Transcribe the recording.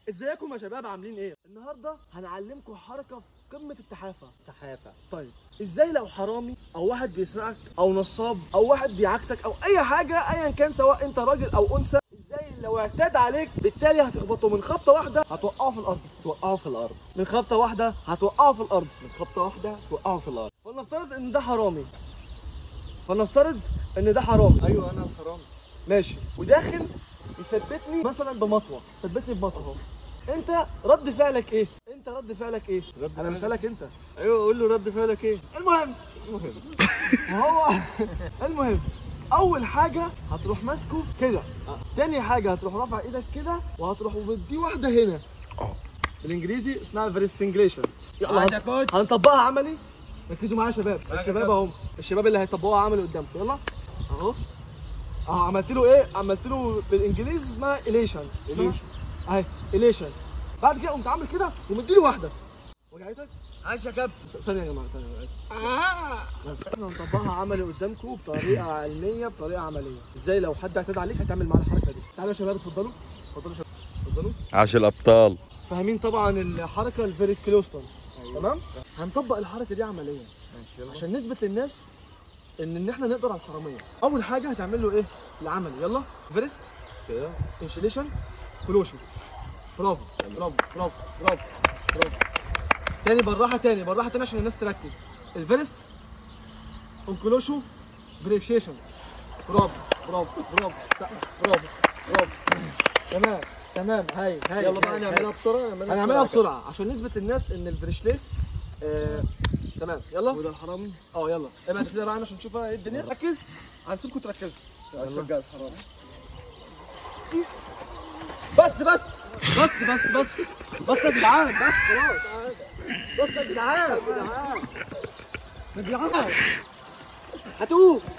ازيكم يا شباب عاملين ايه النهارده هنعلمكم حركه في قمه التحافه تحافة طيب ازاي لو حرامي او واحد بيسرقك او نصاب او واحد بيعكسك او اي حاجه ايا كان سواء انت راجل او انثى ازاي لو اعتاد عليك بالتالي هتخبطه من خبطه واحده هتوقعه في الارض توقعه في الأرض من خبطه واحده هتوقعه في الارض من خبطة واحدة توقعه في الأرض فلنفترض ان ده حرامي فلنفترض ان ده حرامي أيوه أنا الحرام ماشي وداخل يثبتني مثلا بمطوه ثبتني بمطوه انت رد فعلك ايه انت رد فعلك ايه رد انا فعلي؟ مسالك انت أيوه قول له رد فعلك إيه المهم المهم هو المهم اول حاجه هتروح ماسكه كده آه. تاني حاجه هتروح رافع ايدك كده وهتروح مدي واحده هنا اه بالانجليزي اسمها فيرستنجليشن عاش يا كوتش. هنطبقها عملي ركزوا معايا يا شباب معاك يا الشباب كابتن. اهم الشباب اللي هيطبقوها عملي قدامكم يلا اهو اهو عملت له ايه عملت له بالانجليزي اسمها اليشن Elation. اهي اليشن بعد كده قمت عامل كده ومديله واحده وجعتك عاش يا كابتن س- ثانيه يا جماعه ثانيه بس احنا هنطبقها عملي قدامكم بطريقه علميه بطريقه عمليه ازاي لو حد اعتدى عليك هتعمل معاه الحركه دي تعالوا يا شباب اتفضلوا اتفضلوا يا شباب اتفضلوا عاش الابطال فاهمين طبعا الحركه الفيري كلوستون أيوه. تمام هنطبق الحركه دي عمليا ماشي يلا عشان نثبت للناس ان ان احنا نقدر على الحراميه اول حاجه هتعمل له ايه العملي يلا فيرست كده انشليشن كلوشن برافو برافو برافو برافو برافو تاني بالراحه تاني بالراحه تاني عشان الناس تركز الفيرست انكلوشو بريشيشن برافو برافو برافو سقف، برافو برافو تمام تمام هاي هاي يلا بقى هاي، نعملها هاي. بسرعة هنعملها بسرعه عشان نثبت للناس ان الفريشليست آه تمام يلا وده الحرام اه يلا ابعد كده بقى عشان نشوف ايه الدنيا ركز هنسيبكم تركزوا أشجع الحرام بس بس بس بس بس بس يا جدعان بس خلاص بس يا جدعان يا جدعان يا جدعان هتقوم